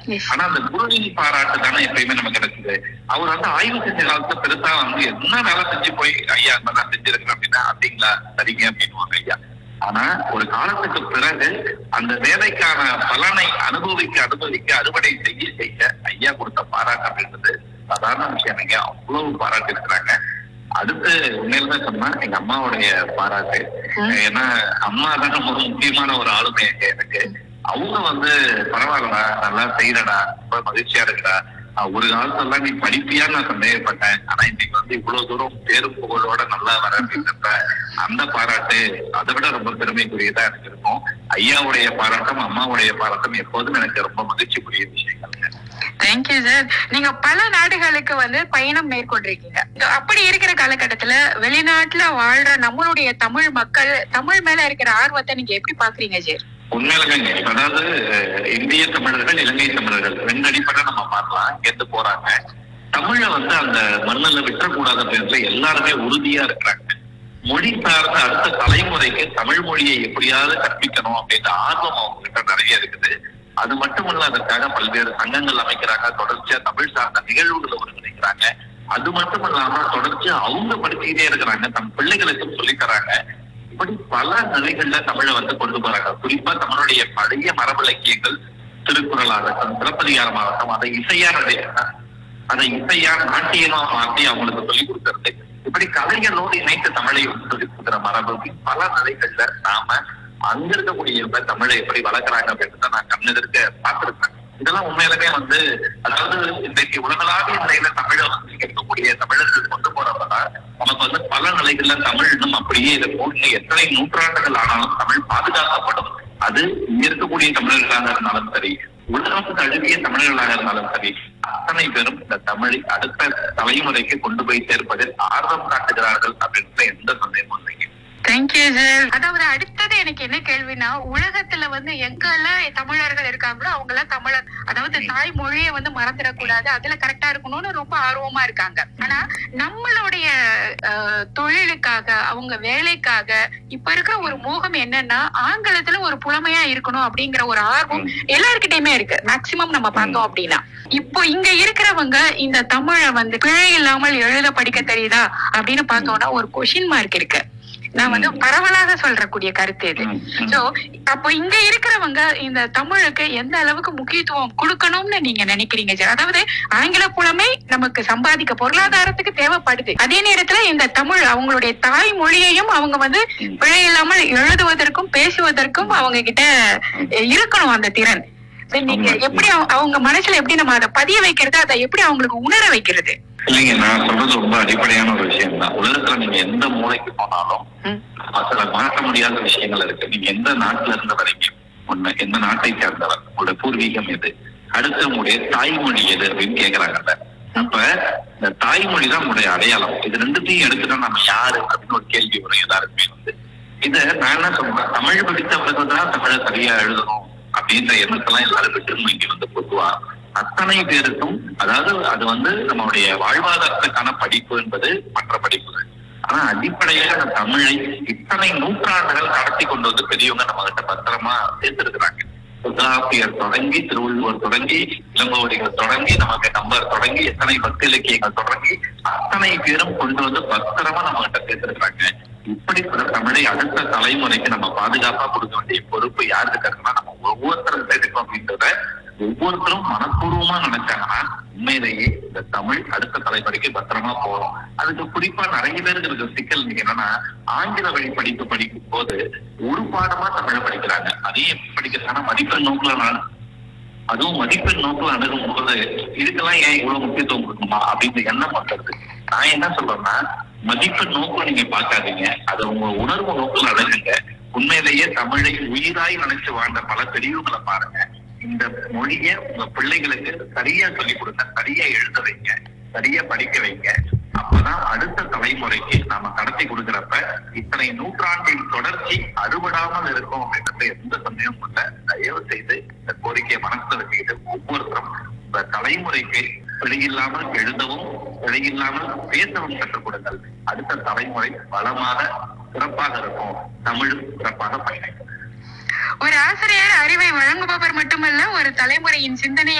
Yes. ஆனா அந்த குருவின் பாராட்டு தானே எப்பயுமே நமக்கு கிடைச்சது அவர் வந்து ஆய்வு செஞ்ச காலத்துல பெருசா வந்து என்ன வேலை செஞ்சு போய் ஐயா இந்த நான் செஞ்சிருக்கிறேன் அப்படின்னா அப்படிங்களா சரிங்க அப்படின்னுவாங்க ஐயா ஆனா ஒரு காலத்துக்கு பிறகு அந்த வேலைக்கான பலனை அனுபவிக்க அனுபவிக்க அறுவடை செய்ய செய்ய ஐயா கொடுத்த பாராட்டு அப்படின்றது சாதாரண விஷயம் இல்லைங்க அவ்வளவு பாராட்டு இருக்கிறாங்க அடுத்து உண்மையிலுமே சொன்னா எங்க அம்மாவுடைய பாராட்டு ஏன்னா அம்மா தான் ரொம்ப முக்கியமான ஒரு ஆளுமை இங்க எனக்கு அவங்க வந்து பரவாயில்லடா நல்லா செய்யறடா ரொம்ப மகிழ்ச்சியா இருக்குடா அஹ் ஒரு காலத்துல நீ படிப்பியான்னு நான் சந்தேகப்பட்டேன் ஆனா இன்னைக்கு வந்து இவ்வளவு தூரம் பேரும் புகழோட நல்லா வர அப்படின்றப்ப அந்த பாராட்டு அதை விட ரொம்ப பெருமைக்குரியதா எனக்கு இருக்கும் ஐயாவுடைய பாராட்டம் அம்மாவுடைய பாராட்டம் எப்போதும் எனக்கு ரொம்ப மகிழ்ச்சிக்குரிய விஷயங்கள் தேங்க்யூ சார் நீங்க பல நாடுகளுக்கு வந்து பயணம் மேற்கொண்டிருக்கீங்க அப்படி இருக்கிற காலகட்டத்துல வெளிநாட்டுல வாழ்ற நம்மளுடைய தமிழ் மக்கள் தமிழ் மேல இருக்கிற ஆர்வத்தை நீங்க எப்படி பாக்குறீங்க சார் உண்மையிலுமே அதாவது அஹ், இந்திய தமிழர்கள் இலங்கை தமிழர்கள் ரெண்டு அடிப்படை நம்ம பார்க்கலாம் இங்கிருந்து போறாங்க தமிழ வந்து அந்த மண்ணில் விட்டுறக்கூடாத பேர்ல எல்லாருமே உறுதியா இருக்கிறாங்க மொழி சார்ந்த அடுத்த தலைமுறைக்கு தமிழ் மொழியை எப்படியாவது கற்பிக்கணும் அப்படின்ற ஆர்வம் அவங்க கிட்ட நிறைய இருக்குது அது மட்டுமல்ல அதற்காக பல்வேறு சங்கங்கள் அமைக்கிறாங்க தொடர்ச்சியா தமிழ் சார்ந்த நிகழ்வுகளை ஒருங்கிணைக்கிறாங்க அது மட்டும் இல்லாம தொடர்ச்சியா அவங்க படிச்சுக்கிட்டே இருக்கிறாங்க தம் பிள்ளைகளுக்கும் சொல்லித் தராங்க இப்படி பல நிலைகள்ல தமிழை வந்து கொண்டு போறாங்க குறிப்பா தமிழுடைய பழைய மரபு இலக்கியங்கள் திருக்குறளாகட்டும் சிலப்பதிகாரமாகட்டும் அதை இசையா நடைய- அதை இசையா நாட்டியமா மாற்றி அவங்களுக்கு சொல்லிக் கொடுக்கறது இப்படி கலைகளோடு இணைத்து தமிழை வந்து சொல்லிக் கொடுக்கிற மரபு பல நிலைகள்ல நாம அங்க இருக்கக்கூடிய தமிழை எப்படி வளர்க்குறாங்க அப்படின்னு நான் கண்ணெதிர்க்க பார்த்திருக்கேன் இதெல்லாம் உண்மையிலுமே வந்து அதாவது இன்றைக்கு உலகளாவிய நிலையில தமிழை வந்து இங்க இருக்கக்கூடிய தமிழர்கள் கொண்டு போறப்பதான் நமக்கு வந்து பல நிலைகள்ல தமிழ் இன்னும் அப்படியே இருக்கும் இன்னும் எத்தனை நூற்றாண்டுகள் ஆனாலும் தமிழ் பாதுகாக்கப்படும் அது இங்க இருக்கக்கூடிய தமிழர்களாக இருந்தாலும் சரி உலகம் தழுவிய தமிழர்களாக இருந்தாலும் சரி அத்தனை பேரும் இந்த தமிழை அடுத்த தலைமுறைக்கு கொண்டு போய் சேர்ப்பதில் ஆர்வம் காட்டுகிறார்கள் அப்படின்ற எந்த சந்தேகமும் இல்லைங்க தேங்க்யூ சார் அதாவது அடுத்தது எனக்கு என்ன கேள்வினா உலகத்துல வந்து எங்கெல்லாம் தமிழர்கள் இருக்காங்களோ அவங்க எல்லாம் தமிழர் அதாவது தாய்மொழியை வந்து மறந்துடக்கூடாது அதுல கரெக்டா இருக்கணும்னு ரொம்ப ஆர்வமா இருக்காங்க ஆனா நம்மளுடைய அஹ், தொழிலுக்காக அவங்க வேலைக்காக இப்ப இருக்கிற ஒரு மோகம் என்னன்னா ஆங்கிலத்துல ஒரு புலமையா இருக்கணும் அப்படிங்கிற ஒரு ஆர்வம் எல்லாருக்கிட்டயுமே இருக்கு மேக்சிமம் நம்ம பார்த்தோம் அப்படின்னா இப்போ இங்க இருக்கிறவங்க இந்த தமிழை வந்து பிழை இல்லாமல் எழுத படிக்க தெரியுதா அப்படின்னு பார்த்தோம்னா ஒரு கொஷின் மார்க் இருக்கு நான் வந்து பரவலாக சொல்றக்கூடிய கருத்து இது ம், ம். சோ அப்போ இங்க இருக்கிறவங்க இந்த தமிழுக்கு எந்த அளவுக்கு முக்கியத்துவம் கொடுக்கணும்னு நீங்க நினைக்கிறீங்க சார் அதாவது ஆங்கில புலமை நமக்கு சம்பாதிக்க பொருளாதாரத்துக்கு தேவைப்படுது அதே நேரத்துல இந்த தமிழ் அவங்களுடைய தாய்மொழியையும் அவங்க வந்து ம். பிழை இல்லாமல் எழுதுவதற்கும் பேசுவதற்கும் அவங்க கிட்ட இருக்கணும் அந்த திறன் இப்ப நீங்க ஆமா. எப்படி அவங்க- அவங்க மனசுல எப்படி நம்ம அதை பதிய வைக்கிறது அதை எப்படி அவங்களுக்கு உணர வைக்கிறது இல்லைங்க நான் சொல்றது ரொம்ப அடிப்படையான ஒரு விஷயம் தான் உலகத்துல நீங்க எந்த மூலைக்கு போனாலும் ம். சில மாற்ற முடியாத விஷயங்கள் இருக்கு நீங்க எந்த நாட்டுல இருந்து வரீங்க ஒண்ணு எந்த நாட்டை சேர்ந்தவர் உங்களோட பூர்வீகம் எது அடுத்து உங்களுடைய தாய்மொழி எது அப்படின்னு கேக்குறாங்கல்ல அப்ப இந்த தாய்மொழி தான் உங்களுடைய அடையாளம் இது ரெண்டுத்தையும் எடுத்துட்டா நம்ம யாரு அப்படின்னு ஒரு கேள்வி வரும் எல்லாருக்குமே வந்து இத நான் என்ன சொல்றேன் தமிழ் படித்தவர்கள் தான் தமிழை சரியா எழுதணும் அப்படின்ற எண்ணத்தெல்லாம் எல்லாரும் விட்டு இங்க வந்து பொதுவா அத்தனை பேருக்கும் அதாவது அது வந்து நம்மளுடைய வாழ்வாதாரத்துக்கான படிப்பு என்பது மற்ற படிப்புகள் ஆனா அடிப்படையாக அந்த தமிழை இத்தனை நூற்றாண்டுகள் கடத்தி கொண்டு வந்து பெரியவங்க நம்ம கிட்ட பத்திரமா சேர்த்திருக்கிறாங்க தொல்காப்பியர் தொடங்கி திருவள்ளுவர் தொடங்கி இளங்கோவடிகள் தொடங்கி நமக்கு நம்பர் தொடங்கி எத்தனை பக்தி இலக்கியங்கள் தொடங்கி அத்தனை பேரும் கொண்டு வந்து பத்திரமா நம்ம கிட்ட சேர்த்திருக்கிறாங்க இப்படிப்பட்ட தமிழை அடுத்த தலைமுறைக்கு நம்ம பாதுகாப்பா கொடுக்க வேண்டிய பொறுப்பு யாருக்கு இருக்குன்னா நம்ம ஒவ்வொருத்தரும் எடுக்கும் அப்படின்றத ஒவ்வொருத்தரும் மனப்பூர்வமா நினைச்சாங்கன்னா உண்மையிலேயே இந்த தமிழ் அடுத்த தலைமுறைக்கு பத்திரமா போறோம் அதுக்கு குறிப்பா நிறைய பேருக்கு இருக்க சிக்கல் இன்னைக்கு என்னன்னா ஆங்கில வழி படிப்பு படிக்கும் போது ஒரு பாடமா தமிழை படிக்கிறாங்க அதையும் எப்படி படிக்கிறாங்கன்னா மதிப்பெண் நோக்குல நான் அதுவும் மதிப்பெண் நோக்கில் அணுகும் போது இதுக்கெல்லாம் ஏன் இவ்வளவு முக்கியத்துவம் கொடுக்கணுமா அப்படின்ற எண்ணம் வந்துருது நான் என்ன சொல்றேன்னா மதிப்பெண் நோக்கில் நீங்க பார்க்காதீங்க அதை உங்க உணர்வு நோக்கில் அணுகுங்க உண்மையிலேயே தமிழை உயிராய் நினைச்சு வாழ்ந்த பல பெரியவங்களை பாருங்க இந்த மொழிய உங்க பிள்ளைகளுக்கு சரியா சொல்லிக் கொடுங்க சரியா எழுத வைங்க சரியா படிக்க வைங்க அப்பதான் அடுத்த தலைமுறைக்கு நாம கடத்தி கொடுக்கிறப்ப இத்தனை நூற்றாண்டின் தொடர்ச்சி அறுபடாமல் இருக்கும் அப்படின்றது எந்த சந்தேகமும் இல்ல தயவு செய்து இந்த கோரிக்கையை மனசுல வச்சுக்கிட்டு ஒவ்வொருத்தரும் இந்த தலைமுறைக்கு பிழையில்லாமல் எழுதவும் பிழையில்லாமல் பேசவும் கற்றுக் கொடுங்கள் அடுத்த தலைமுறை வளமாக சிறப்பாக இருக்கும் தமிழும் சிறப்பாக பயணிக்கும் ஒரு ஆசிரியர் அறிவை வழங்குபவர் மட்டுமல்ல ஒரு தலைமுறையின் சிந்தனையை